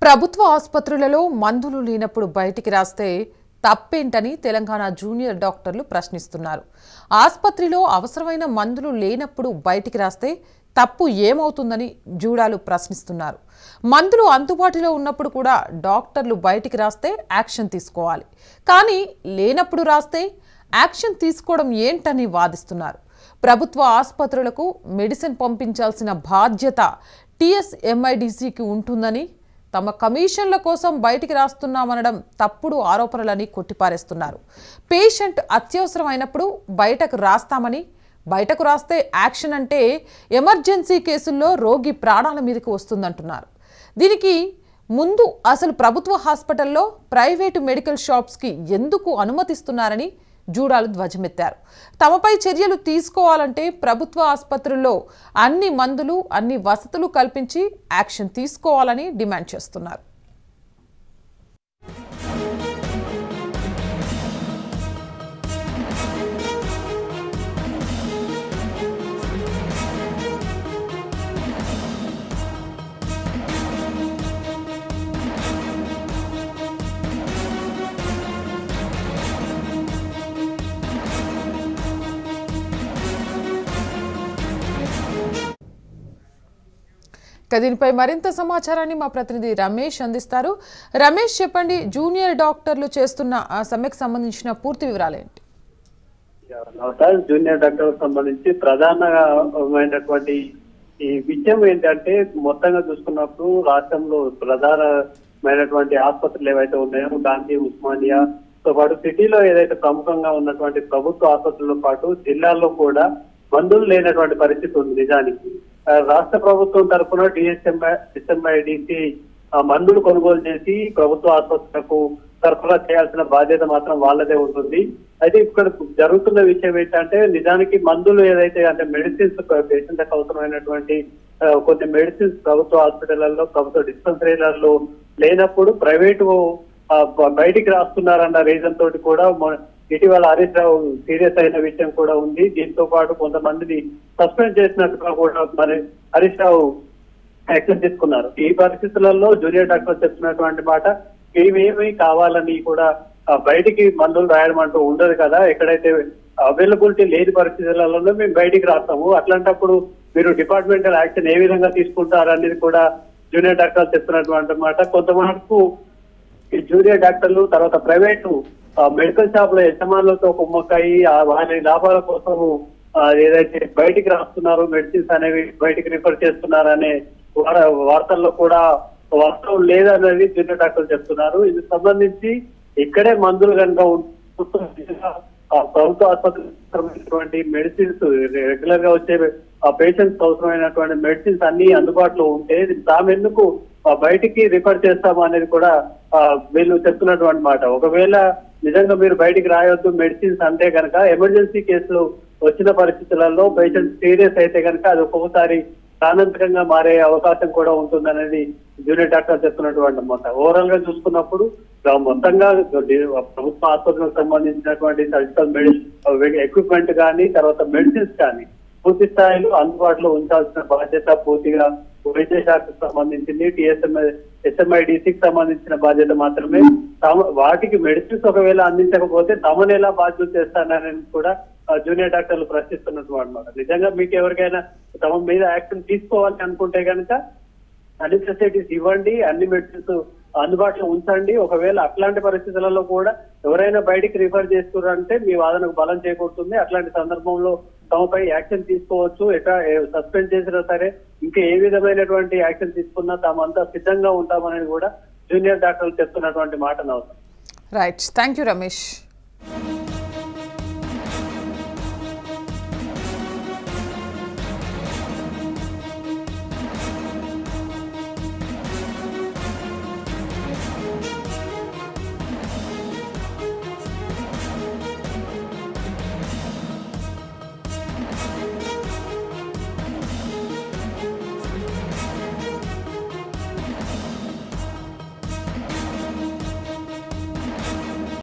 ప్రభుత్వ ఆసుపత్రులలో మందులు లేనప్పుడు బయటికి రాస్తే తప్పేంటని తెలంగాణ జూనియర్ డాక్టర్లు ప్రశ్నిస్తున్నారు ఆసుపత్రిలో అవసరమైన మందులు లేనప్పుడు బయటికి రాస్తే తప్పు ఏమవుతుందని జూడాలు ప్రశ్నిస్తున్నారు మందులు అందుబాటులో ఉన్నప్పుడు కూడా డాక్టర్లు బయటికి రాస్తే యాక్షన్ తీసుకోవాలి కానీ లేనప్పుడు రాస్తే యాక్షన్ తీసుకోవడం ఏంటని వాదిస్తున్నారు ప్రభుత్వ ఆసుపత్రులకు మెడిసిన్ పంపించాల్సిన బాధ్యత టీఎస్ఎంఐడిసికి ఉంటుందని తమ కమిషన్ల కోసం బయటికి రాస్తున్నామనడం తప్పుడు ఆరోపణలని కొట్టిపారేస్తున్నారు పేషెంట్ అత్యవసరమైనప్పుడు బయటకు రాస్తామని బయటకు రాస్తే యాక్షన్ అంటే ఎమర్జెన్సీ కేసుల్లో రోగి ప్రాణాల మీదకి వస్తుందంటున్నారు దీనికి ముందు అసలు ప్రభుత్వ హాస్పిటల్లో ప్రైవేటు మెడికల్ షాప్స్కి ఎందుకు అనుమతిస్తున్నారని జూడాలు ధ్వజమెత్తారు తమపై చర్యలు తీసుకోవాలంటే ప్రభుత్వ ఆసుపత్రుల్లో అన్ని మందులు అన్ని వసతులు కల్పించి యాక్షన్ తీసుకోవాలని డిమాండ్ చేస్తున్నారు ఇక దీనిపై మరింత సమాచారాన్ని మా ప్రతినిధి రమేష్ అందిస్తారు రమేష్ చెప్పండి జూనియర్ డాక్టర్లు చేస్తున్న ఆ సమ్మెకు సంబంధించిన పూర్తి వివరాలు ఏంటి నమస్కారం జూనియర్ డాక్టర్ సంబంధించి ప్రధానమైనటువంటి ఈ విషయం ఏంటంటే మొత్తంగా చూసుకున్నప్పుడు రాష్ట్రంలో ప్రధానమైనటువంటి ఆసుపత్రులు ఏవైతే ఉన్నాయో గాంధీ ఉస్మానియా తో పాటు సిటీలో ఏదైతే ప్రముఖంగా ఉన్నటువంటి ప్రభుత్వ ఆసుపత్రులతో పాటు జిల్లాల్లో కూడా మందులు లేనటువంటి పరిస్థితి ఉంది నిజానికి ఆ, రాష్ట్ర ప్రభుత్వం తరఫున డిఎస్ఎంఐ డిఎస్ఎంఐడిసి మందులు కొనుగోలు చేసి ప్రభుత్వ ఆసుపత్రులకు సరఫరా చేయాల్సిన బాధ్యత మాత్రం వాళ్ళదే ఉంటుంది అయితే ఇక్కడ జరుగుతున్న విషయం ఏంటంటే నిజానికి మందులు ఏదైతే అంటే మెడిసిన్స్ పేషెంట్లకు అవసరమైనటువంటి ఆ, కొన్ని మెడిసిన్స్ ప్రభుత్వ హాస్పిటళ్లలో ప్రభుత్వ డిస్పెన్సరీలలో లేనప్పుడు ప్రైవేటు ఆ, బ- బయటికి రాస్తున్నారన్న రీజన్ తోటి కూడా మొ- ఇటీవల హరీష్ రావు సీరియస్ అయిన విషయం కూడా ఉంది దీంతో పాటు కొంతమందిని సస్పెండ్ చేసినట్టుగా కూడా మరి హరీష్ రావు యాక్షన్ తీసుకున్నారు ఈ పరిస్థితులలో జూనియర్ డాక్టర్ చెప్తున్నటువంటి మాట ఇవేమి కావాలని కూడా ఆ, బయటికి మందులు రాయడం అంటూ ఉండదు కదా ఎక్కడైతే అవైలబిలిటీ లేని పరిస్థితులలో మేము బయటికి రాస్తాము అట్లాంటప్పుడు మీరు డిపార్ట్మెంటల్ యాక్షన్ ఏ విధంగా తీసుకుంటారు అనేది కూడా జూనియర్ డాక్టర్లు చెప్తున్నటువంటి మాట కొంతవరకు ఈ జూనియర్ డాక్టర్లు తర్వాత ప్రైవేటు ఆ, మెడికల్ షాపుల యజమానులతో కుమ్మక్కయి ఆ వారి లాభాల కోసం ఏదైతే బయటికి రాస్తున్నారు మెడిసిన్స్ అనేవి బయటికి రిఫర్ చేస్తున్నారు అనే వార- వార్తల్లో కూడా వాస్తవం లేదనేది జూనియర్ డాక్టర్లు చెప్తున్నారు ఇది సంబంధించి ఇక్కడే మందులు కనుక ఉంటే ఆ ప్రభుత్వ ఆసుపత్రి మెడిసిన్స్ రెగ్యులర్ గా వచ్చే ఆ పేషెంట్స్ అవసరమైనటువంటి మెడిసిన్స్ అన్ని అందుబాటులో ఉంటే తామెందుకు ఆ బయటికి రిఫర్ చేస్తాము అనేది కూడా ఆ, వీళ్ళు చెప్తున్నటువంటి మాట ఒకవేళ నిజంగా మీరు బయటికి రాయొద్దు మెడిసిన్స్ అంటే కనుక ఎమర్జెన్సీ కేసులు వచ్చిన పరిస్థితులలో పేషెంట్ సీరియస్ అయితే కనుక అది ఒక్కొక్కసారి ప్రాణాంతకంగా మారే అవకాశం కూడా ఉంటుందనేది జూనియర్ డాక్టర్ చెప్తున్నటువంటి మాట ఓవరాల్ గా చూసుకున్నప్పుడు ఆ, మొత్తంగా ప్రభుత్వ ఆసుపత్రులకు సంబంధించినటువంటి సర్జికల్ మెడిసిన్ ఎక్విప్మెంట్ కానీ తర్వాత మెడిసిన్స్ కానీ పూర్తి స్థాయిలో అందుబాటులో ఉంచాల్సిన బాధ్యత పూర్తిగా వైద్య శాఖకు సంబంధించింది టిఎస్ఎంఐ ఎస్ఎంఐడిసికి సంబంధించిన బాధ్యత మాత్రమే తమ వాటికి మెడిసిన్స్ ఒకవేళ అందించకపోతే తమను ఎలా బాధ్యత చేస్తానని కూడా ఆ, జూనియర్ డాక్టర్లు ప్రశ్నిస్తున్నట్టు అనమాట నిజంగా మీకు ఎవరికైనా తమ మీద యాక్షన్ తీసుకోవాలని అనుకుంటే కనుక అన్ని ఫెసిలిటీస్ ఇవ్వండి అన్ని మెడిసిన్స్ అందుబాటులో ఉంచండి ఒకవేళ అట్లాంటి పరిస్థితులలో కూడా ఎవరైనా బయటికి రిఫర్ చేస్తున్నారంటే మీ వాదనకు బలం చేకూరుతుంది అట్లాంటి సందర్భంలో తమపై యాక్షన్ తీసుకోవచ్చు ఎట్లా సస్పెండ్ చేసినా సరే ఇంకా ఏ విధమైనటువంటి యాక్షన్ తీసుకున్నా తామంతా సిద్ధంగా ఉంటామనేది కూడా జూనియర్ డాక్టర్లు చెప్తున్నటువంటి మాట నవసం రైట్ థ్యాంక్ యూ రమేష్